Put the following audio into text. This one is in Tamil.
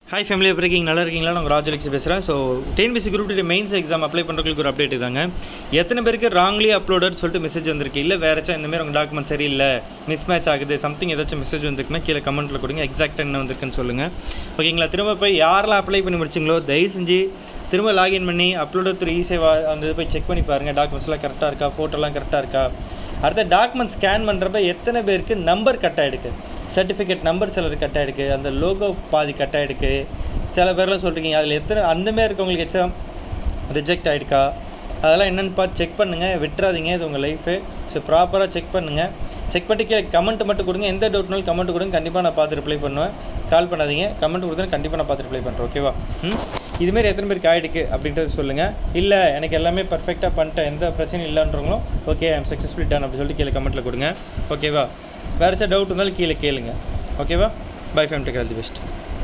ஹாய் ஃபேமிலி எப்படி இருக்கீங்க நல்லா இருக்கீங்களா நான் ராஜலிக்ஸ் பேசுகிறேன் so TNPSC group D mains exam apply பண்ணுறதுக்கு ஒரு அப்டேட் தாங்க எத்தனை பேருக்கு ராங்லி அப்லோடர் சொல்லிட்டு மெசேஜ் வந்திருக்கு இல்லை வேறு ஏதாச்சும் இந்த மாதிரி உங்கள் டாக்குமெண்ட் சரியில்லை மிஸ் மேட்ச் ஆகுது சம்திங் ஏதாச்சும் மெசேஜ் வந்திருக்குன்னா கீழே கமெண்ட்டில் கொடுங்க எக்ஸாக்டாக என்ன வந்திருக்குன்னு சொல்லுங்கள் ஓகேங்களா திரும்ப போய் யாரெல்லாம் அப்ளை பண்ணி முடிச்சிங்களோ தயவு செஞ்சு திரும்ப லாகின் பண்ணி அப்லோடர் த்ரூ ஈஸேவா அந்த இது போய் செக் பண்ணி பாருங்கள் டாக்குமெண்ட்ஸ்லாம் கரெக்டாக இருக்கா ஃபோட்டோலாம் கரெக்டாக இருக்கா அடுத்த டாக்குமெண்ட் ஸ்கேன் பண்ணுறப்ப எத்தனை பேருக்கு நம்பர் கட் ஆகிடுக்கு சர்டிஃபிகேட் நம்பர் சிலர் கட் ஆகிடுக்கு அந்த லோகோ பாதி கட் ஆகிடுக்கு சில பேர்லாம் சொல்கிறீங்க அதில் எத்தனை அந்த மாதிரி இருக்கவங்களுக்கு எச்சம் ரிஜெக்ட் ஆகிடுக்கா அதெல்லாம் என்னென்னு பார்த்து செக் பண்ணுங்கள் விட்டுறாதீங்க இது உங்கள் லைஃபு ஸோ ப்ராப்பராக செக் பண்ணுங்கள் செக் பண்ணிட்டு கீழே கமெண்ட் மட்டும் கொடுங்க எந்த டவுட்னாலும் கமெண்ட் கொடுங்க கண்டிப்பாக நான் பார்த்து ரிப்ளை பண்ணுவேன் கால் பண்ணாதீங்க கமெண்ட் கொடுத்தா கண்டிப்பாக நான் பார்த்து ரிப்ளை பண்ணுறேன் ஓகேவா ம் இதுமாரி எத்தனை பேருக்கு ஆகிடுக்கு அப்படின்றது சொல்லுங்கள் இல்லை எனக்கு எல்லாமே பர்ஃபெக்டாக பண்ணிட்டேன் எந்த பிரச்சனையும் இல்லைன்றவங்களும் ஓகே ஐம் சக்ஸஸ்ஃபுல் டன் அப்படி சொல்லிட்டு கீழே கமெண்ட்டில் கொடுங்க ஓகேவா வேறு ஏதாச்சும் டவுட் இருந்தாலும் கீழே கேளுங்க ஓகேவா bye fam take all the best